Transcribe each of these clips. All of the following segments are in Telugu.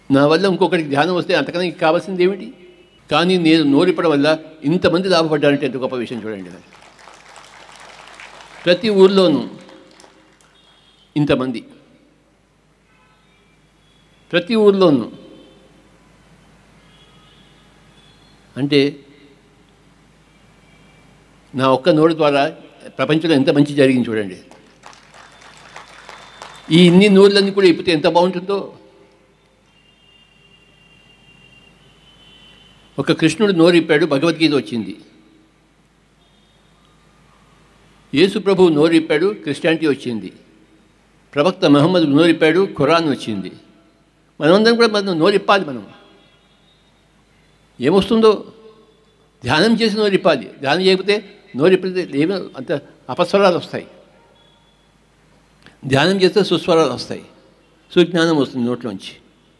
నా వల్ల ఇంకొకరికి ధ్యానం వస్తే అంతకన్నా ఇంక కావాల్సింది ఏమిటి కానీ నేను నోరిప్పడం వల్ల ఇంతమంది లాభపడ్డారంటే ఎంత గొప్ప విషయం చూడండి ప్రతి ఊర్లోనూ ఇంతమంది ప్రతి ఊర్లోనూ అంటే నా ఒక్క నోటి ద్వారా ప్రపంచంలో ఎంత మంచి జరిగింది చూడండి ఈ ఇన్ని నోళ్ళన్నీ కూడా ఇప్పితే ఎంత బాగుంటుందో ఒక కృష్ణుడు నోరిప్పాడు భగవద్గీత వచ్చింది యేసు ప్రభు నోరిప్పాడు క్రిస్టియానిటీ వచ్చింది ప్రవక్త మహమ్మద్ నోరిప్పాడు ఖురాన్ వచ్చింది మనమందరం కూడా మనం నోరిప్పాలి మనం ఏమొస్తుందో ధ్యానం చేసి నోరిప్పాలి ధ్యానం చేయకపోతే నోరిప్పితే ఏమో అంత అపస్వరాలు వస్తాయి ధ్యానం చేస్తే సుస్వరాలు వస్తాయి సుజ్ఞానం వస్తుంది నోట్లోంచి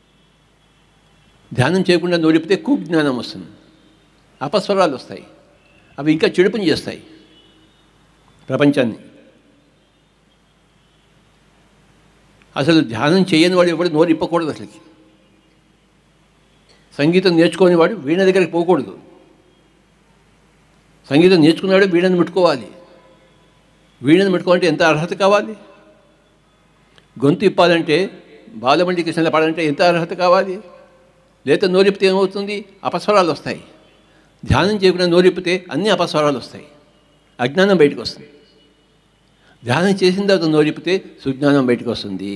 ధ్యానం చేయకుండా నోరిపితే కుజ్ఞానం వస్తుంది అపస్వరాలు వస్తాయి అవి ఇంకా చెడు పని చేస్తాయి ప్రపంచాన్ని అసలు ధ్యానం చేయని వాడు ఎవడు నోరు ఇప్పకూడదు అసలుకి సంగీతం నేర్చుకోని వాడు వీణ దగ్గరికి పోకూడదు సంగీతం నేర్చుకున్నాడు వీణను ముట్టుకోవాలి వీణను ముట్టుకోవాలంటే ఎంత అర్హత కావాలి గొంతు ఇప్పాలంటే బాలమండి కృష్ణలో పాడాలంటే ఎంత అర్హత కావాలి లేత నోరిపితే ఏమవుతుంది అపస్వరాలు వస్తాయి ధ్యానం చేయకుండా నోరిపితే అన్ని అపస్వరాలు వస్తాయి అజ్ఞానం బయటకు వస్తుంది ధ్యానం చేసిన తర్వాత నోరిపితే సుజ్ఞానం బయటకు వస్తుంది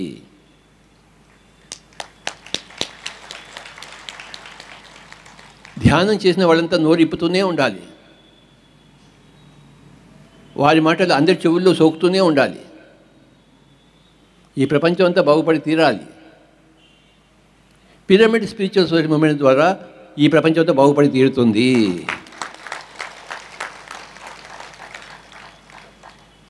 ధ్యానం చేసిన వాళ్ళంతా నోరిప్పుతూనే ఉండాలి వారి మాటలు అందరి చెవుల్లో సోకుతూనే ఉండాలి ఈ ప్రపంచం అంతా బాగుపడి తీరాలి పిరమిడ్ స్పిరిచువల్ సొసైటీ మూమెంట్ ద్వారా ఈ ప్రపంచం అంతా బాగుపడి తీరుతుంది